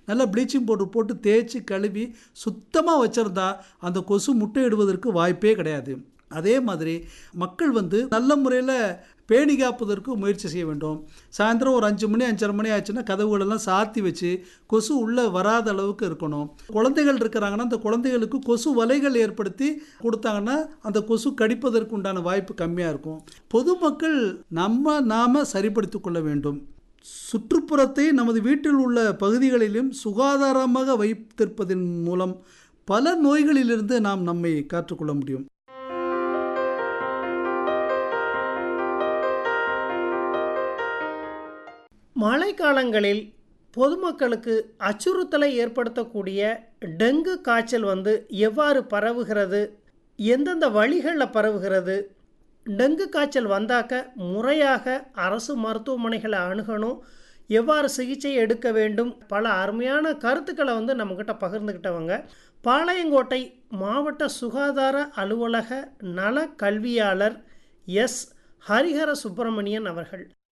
நல்லா bleaching powder போட்டு தேய்ச்சி கழுவி சுத்தமாக வச்சுருந்தா அந்த கொசு முட்டையிடுவதற்கு வாய்ப்பே கிடையாது அதே மாதிரி மக்கள் வந்து நல்ல முறையில் பேணி காப்பதற்கு முயற்சி செய்ய வேண்டும் சாயந்தரம் ஒரு அஞ்சு மணி அஞ்சரை மணி ஆச்சுன்னா கதவுகளெல்லாம் சாத்தி வச்சு கொசு உள்ளே வராத அளவுக்கு இருக்கணும் குழந்தைகள் இருக்கிறாங்கன்னா அந்த குழந்தைகளுக்கு கொசு வலைகள் ஏற்படுத்தி கொடுத்தாங்கன்னா அந்த கொசு கடிப்பதற்கு உண்டான வாய்ப்பு கம்மியாக இருக்கும் பொதுமக்கள் நம்ம நாம் சரிப்படுத்தி கொள்ள வேண்டும் சுற்றுப்புறத்தை நமது வீட்டில் உள்ள பகுதிகளிலும் சுகாதாரமாக வைத்திருப்பதன் மூலம் பல நோய்களிலிருந்து நாம் நம்மை காற்றுக்கொள்ள முடியும் மழைக்காலங்களில் பொதுமக்களுக்கு அச்சுறுத்தலை ஏற்படுத்தக்கூடிய டெங்கு காய்ச்சல் வந்து எவ்வாறு பரவுகிறது எந்தெந்த வழிகளில் பரவுகிறது டெங்கு காய்ச்சல் வந்தாக்க முறையாக அரசு மருத்துவமனைகளை அணுகணும் எவ்வாறு சிகிச்சை எடுக்க வேண்டும் பல அருமையான கருத்துக்களை வந்து நம்மக்கிட்ட பகிர்ந்துக்கிட்டவங்க பாளையங்கோட்டை மாவட்ட சுகாதார அலுவலக நல கல்வியாளர் எஸ் ஹரிஹர சுப்பிரமணியன் அவர்கள்